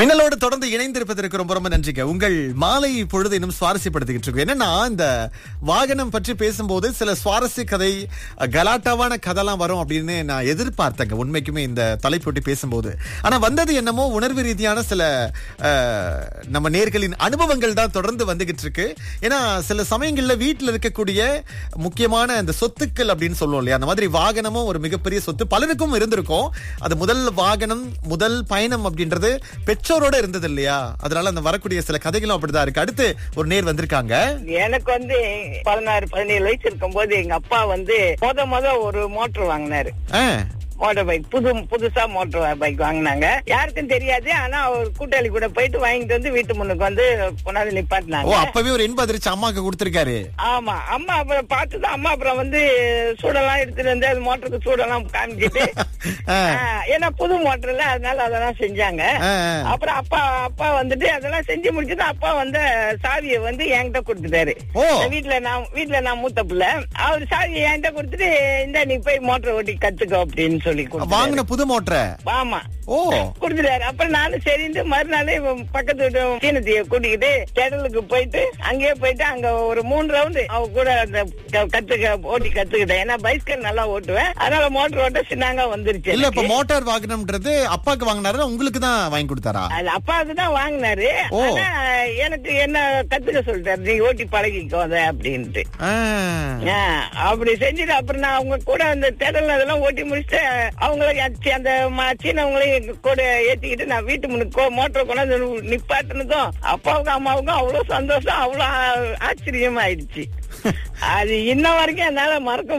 எங்களோடு தொடர்ந்து இணைந்திருப்பதற்கு ரொம்ப ரொம்ப நன்றிங்க உங்கள் மாலை பொழுது இன்னும் சுவாரஸ்யப்படுத்திக்கிட்டு இருக்கு என்னன்னா இந்த வாகனம் பற்றி பேசும்போது சில சுவாரஸ்ய கதை அஹ், கலாட்டாவான கதைலாம் வரும் அப்படின்னு நான் எதிர்பார்த்தேங்க உண்மைக்குமே இந்த தலைப்பொட்டி பேசும்போது ஆனா வந்தது என்னமோ உணர்வு ரீதியான சில அஹ், நம்ம நேர்களின் அனுபவங்கள் தான் தொடர்ந்து வந்துகிட்டு இருக்கு ஏன்னா சில சமயங்கள்ல வீட்டுல இருக்கக்கூடிய முக்கியமான இந்த சொத்துக்கள் அப்படின்னு சொல்லுவோம் இல்லையா அந்த மாதிரி வாகனமும் ஒரு மிகப்பெரிய சொத்து பலருக்கும் இருந்திருக்கும் அது முதல் வாகனம் முதல் பயணம் அப்படின்றது பெற்றோரோட இருந்தது இல்லையா அதனால அந்த வரக்கூடிய சில கதைகளும் அப்படிதான் இருக்கு அடுத்து ஒரு நேர் வந்திருக்காங்க எனக்கு வந்து பதினாறு பதினேழு வயசு இருக்கும்போது எங்க அப்பா வந்து முத முத ஒரு மோட்டர் வாங்கினாரு ஆ, மோட்டார் பைக் புது புதுசா மோட்டார் பைக் வாங்கினாங்க யாருக்கும் தெரியாது ஆனா ஒரு கூட்டாளி கூட போயிட்டு வாங்கிட்டு வந்து வீட்டு முன்னுக்கு வந்து கொண்டாந்து ஓ நிப்பாட்டினாங்க அப்பவே ஒரு இன்ப அதிர்ச்சி அம்மாக்கு கொடுத்திருக்காரு ஆமா அம்மா அப்புறம் பார்த்துதான் அம்மா அப்புறம் வந்து சூடெல்லாம் எடுத்துட்டு வந்து அது மோட்டருக்கு சூடெல்லாம் காமிச்சிட்டு ஆ, ஆ, ஏன்னா புது மோட்டர்ல அதனால அதெல்லாம் செஞ்சாங்க ஆ, ஆ. அப்புறம் அப்பா அப்பா வந்துட்டு அதெல்லாம் செஞ்சு முடிச்சுட்டு அப்பா வந்து சாவியை வந்து என்கிட்ட கொடுத்துட்டாரு ஓ. வீட்டுல நான் வீட்டுல நான் மூத்த பிள்ளை அவர் சாவியை என்கிட்ட கொடுத்துட்டு இந்த நீ போய் மோட்டர் ஓட்டி கத்துக்கோ அப்படின்னு சொல்லி கொடுத்தாரு. வாங்கின புது மோட்டரை ஆமா ஓ கொடுத்துட்டாரு அப்புறம் நானும் சரின்ட்டு மறுநாள் இவன் பக்கத்து வீட்டு சீனத்தைய கூட்டிக்கிட்டு திடலுக்கு போயிட்டு அங்கேயே போயிட்டு அங்க ஒரு மூணு ரவுண்டு அவ கூட அந்த க- கத்துக்க ஓட்டி கத்துக்கிட்டேன் ஏன்னா பைஸ்கல் நல்லா ஓட்டுவேன் அதனால மோட்டர் ஓட்ட சின்னாங்க வந்துருச்சு இல்ல இப்ப எனக்கு. மோட்டார் வாகனம்ன்றது அப்பாக்கு வாங்கினாரு உங்களுக்கு தான் வாங்கி கொடுத்தாரா அது அப்பாவுக்கு தான் வாங்கினாரு ஓ. ஆனா எனக்கு என்ன கத்துக்க சொல்லிட்டாரு நீ ஓட்டி பழகிக்கோ அதை அப்படின்ட்டு ஆ. ஆ, அப்படி செஞ்சுட்டு அப்புறம் நான் அவங்க கூட அந்த திடல் அதெல்லாம் ஓட்டி முடிச்சுட்டு அவங்கள அச்சி- அந்த ம- சீனவங்களையும் எங்க கூட ஏத்திக்கிட்டு நான் வீட்டு முன்னுக்கு மோட்டர் கொண்டாந்து நிப்பாட்டினதும் அப்பாவுக்கும் அம்மாவுக்கும் அவ்வளவு சந்தோஷம் அவ்வளவு ஆ- ஆச்சரியமா ஆயிடுச்சு அது இன்ன வரைக்கும் என்னால மறக்க